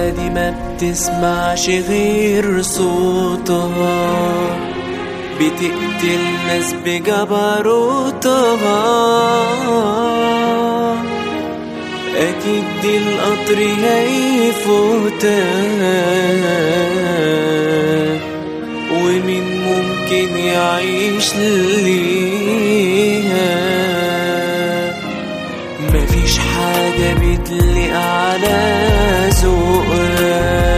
دي ما بتسمعش غير صوتها بتقتل ناس بجبروتها أكيد دي القطر هيفوتها ومين ممكن يعيش ليها مفيش حاجة بتليق على ذوقها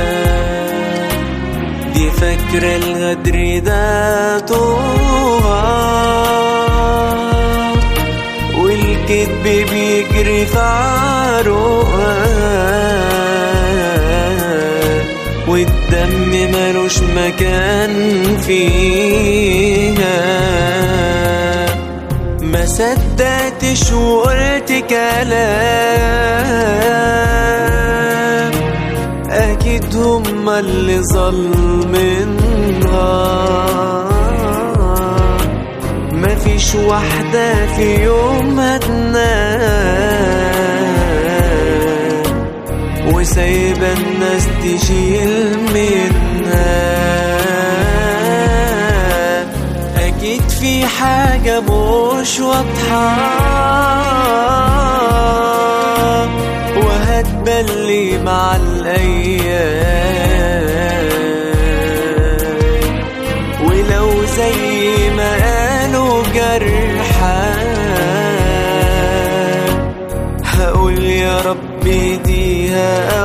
دي فاكرة الغدر ده طوها والكذب بيجري في عروقها والدم ملوش مكان فيها ما صدقتش وقلت كلام اكيد هما اللي ظالمينها مفيش واحدة في يوم هتنام وسايبة الناس تشيل منها أكيد في حاجة مش واضحة وهتبلي مع الأيام ولو زي ما قالوا جرحى هقول يا رب ديها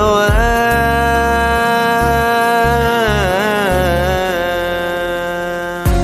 أوام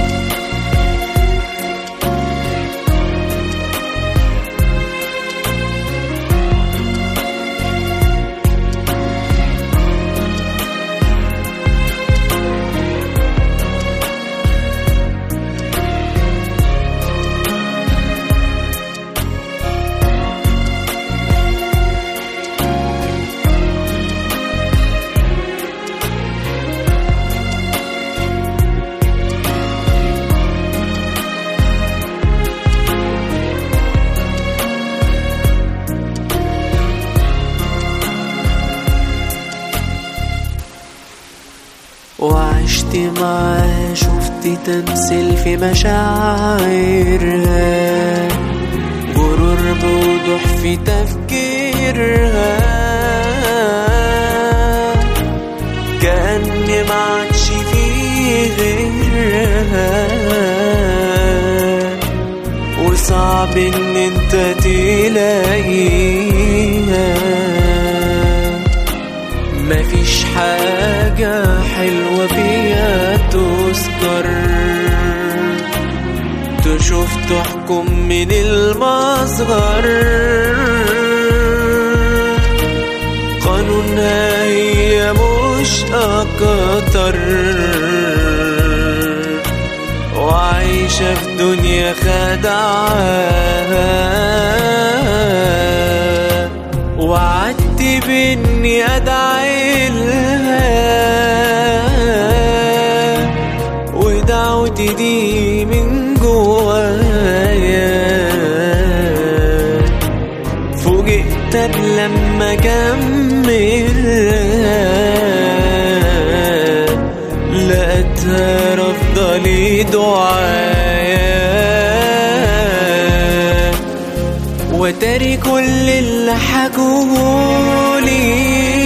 وعشت معاه شفت تمثيل في مشاعرها غرور بوضوح في تفكيرها كأن ما عادش فيه غيرها وصعب ان انت تلاقيها مفيش حاجة حلوة فيها تذكر تشوف تحكم من المصغر قانونها هي مش أكتر وعايشة في دنيا خدعها وعدت بإني أدعي لها ودعوتي دي من جوايا فوجئت لما كملها لقيتها رافضة لي دعايا وتاري كل اللي حكولي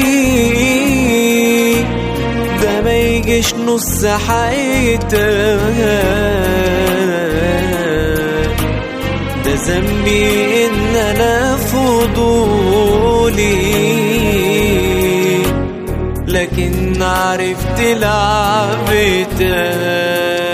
ده ما يجيش نص حياتها ده ذنبي ان انا فضولي لكن عرفت لعبتها